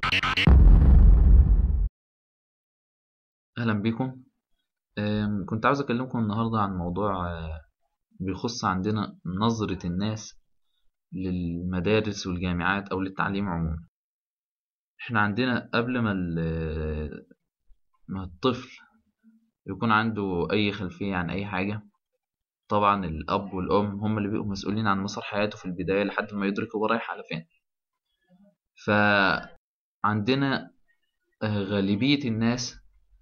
أهلا بكم أم، كنت عاوز أكلمكم النهاردة عن موضوع آه، بيخص عندنا نظرة الناس للمدارس والجامعات أو للتعليم عموما احنا عندنا قبل ما ال- ما الطفل يكون عنده أي خلفية عن أي حاجة طبعا الأب والأم هم اللي بيبقوا مسؤولين عن مسار حياته في البداية لحد ما يدرك هو رايح على فين فعندنا آه، غالبية الناس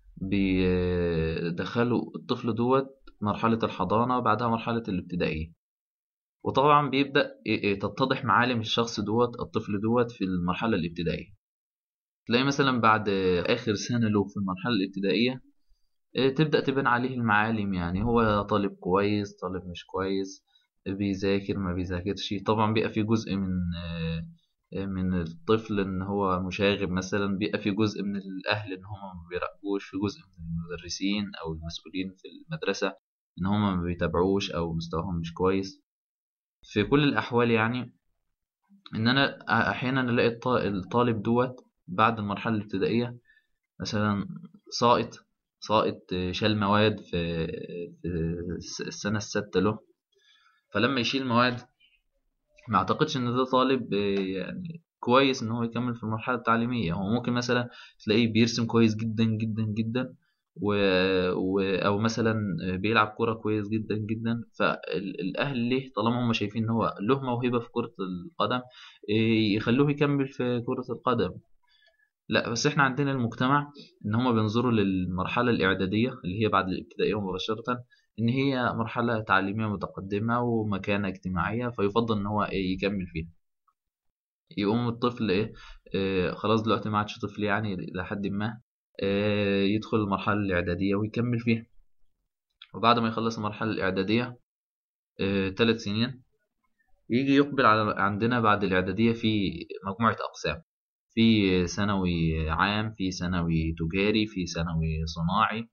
بيدخلوا الطفل دوت مرحلة الحضانة وبعدها مرحلة الابتدائية وطبعا بيبدأ إيه إيه تتضح معالم الشخص دوت الطفل دوت في المرحلة الابتدائية تلاقي مثلا بعد آخر سنة له في المرحلة الابتدائية إيه، تبدأ تبان عليه المعالم يعني هو طالب كويس طالب مش كويس بيذاكر ما بيذاكرش طبعا بيبقى في جزء من آه، من الطفل ان هو مشاغب مثلا بيبقى في جزء من الاهل ان هم ما بيراقبوش في جزء من المدرسين او المسؤولين في المدرسة ان هم ما بيتابعوش او مستواهم مش كويس في كل الاحوال يعني ان انا احيانا الاقي الط- الطالب دوت بعد المرحلة الابتدائية مثلا ساقط ساقط شال مواد في في السنة السادسة له فلما يشيل مواد ما اعتقدش ان ده طالب آه، يعني كويس ان هو يكمل في المرحله التعليميه هو ممكن مثلا تلاقيه بيرسم كويس جدا جدا جدا و... و... او مثلا بيلعب كوره كويس جدا جدا فالاهل ليه طالما هم شايفين ان هو له موهبه في كره القدم آه، يخلوه يكمل في كره القدم لا بس احنا عندنا المجتمع ان هم بينظروا للمرحله الاعداديه اللي هي بعد الابتدائيه مباشره ان هي مرحله تعليميه متقدمه ومكانه اجتماعيه فيفضل ان هو إيه يكمل فيها يقوم الطفل ايه آه خلاص دلوقتي ما عادش طفل يعني لحد ما آه يدخل المرحله الاعداديه ويكمل فيها وبعد ما يخلص المرحله الاعداديه آه ثلاث سنين يجي يقبل على عندنا بعد الاعداديه في مجموعه اقسام في ثانوي عام في ثانوي تجاري في ثانوي صناعي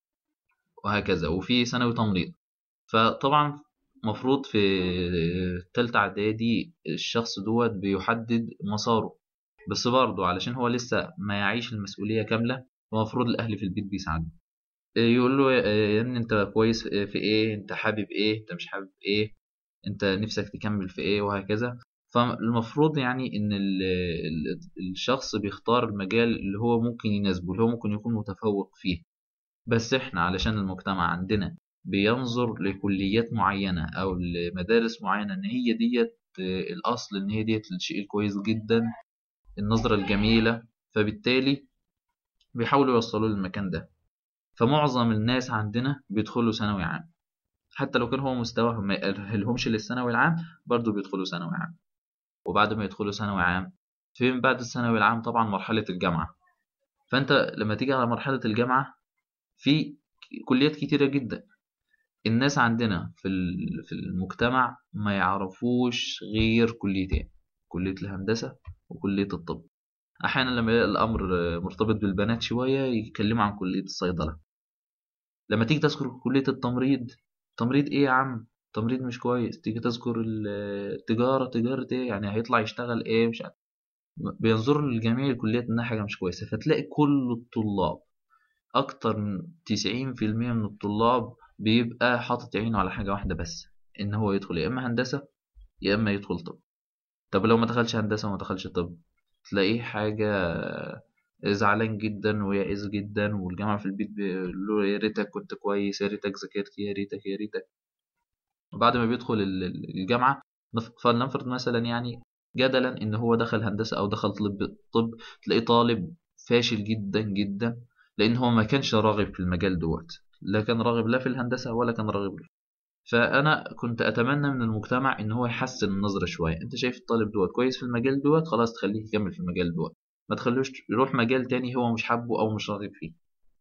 وهكذا وفي ثانوي تمريض فطبعا مفروض في تالتة إعدادي الشخص دوت بيحدد مساره بس برضه علشان هو لسه ما يعيش المسؤولية كاملة فمفروض الأهل في البيت بيساعدوه يقول له يا ابني انت كويس في ايه انت حابب ايه انت مش حابب ايه انت نفسك تكمل في ايه وهكذا فالمفروض يعني ان ال ال الشخص بيختار المجال اللي هو ممكن يناسبه اللي هو ممكن يكون متفوق فيه بس احنا علشان المجتمع عندنا بينظر لكليات معينة او لمدارس معينة ان هي ديت الاصل ان هي ديت الشيء الكويس جدا النظرة الجميلة فبالتالي بيحاولوا يوصلوا للمكان ده فمعظم الناس عندنا بيدخلوا ثانوي عام حتى لو كان هو مستواهم ما يأهلهمش للثانوي العام برضه بيدخلوا ثانوي عام وبعد ما يدخلوا ثانوي عام فين بعد الثانوي العام طبعا مرحلة الجامعة فأنت لما تيجي على مرحلة الجامعة في كليات كتيرة جدا الناس عندنا في في المجتمع ما يعرفوش غير كليتين كلية الهندسة وكلية الطب أحيانا لما يلاقي الأمر مرتبط بالبنات شوية يتكلموا عن كلية الصيدلة لما تيجي تذكر كلية التمريض تمريض إيه يا عم تمريض مش كويس تيجي تذكر التجارة تجارة إيه يعني هيطلع يشتغل إيه مش عارف بينظروا لجميع الكليات إنها حاجة مش كويسة فتلاقي كل الطلاب أكتر من تسعين في المية من الطلاب بيبقى حاطط عينه على حاجة واحدة بس إن هو يدخل يا إما هندسة يا إما يدخل طب طب لو ما دخلش هندسة وما دخلش طب تلاقيه حاجة زعلان جدا ويائس جدا والجامعة في البيت بيقول له يا ريتك كنت كويس يا ريتك ذاكرت يا ريتك يا ريتك وبعد ما بيدخل الجامعة فلنفرض مثلا يعني جدلا ان هو دخل هندسة او دخل طب طب تلاقيه طالب فاشل جدا جدا لان هو ما كانش راغب في المجال دوت لا كان راغب لا في الهندسة ولا كان راغب له فانا كنت اتمنى من المجتمع ان هو يحسن النظرة شوية انت شايف الطالب دوت كويس في المجال دوت خلاص تخليه يكمل في المجال دوت ما تخلوش يروح مجال تاني هو مش حابه او مش راغب فيه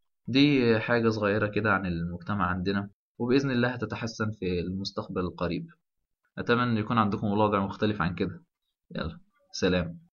دي حاجة صغيرة كده عن المجتمع عندنا وبإذن الله هتتحسن في المستقبل القريب أتمنى أن يكون عندكم الوضع مختلف عن كده يلا سلام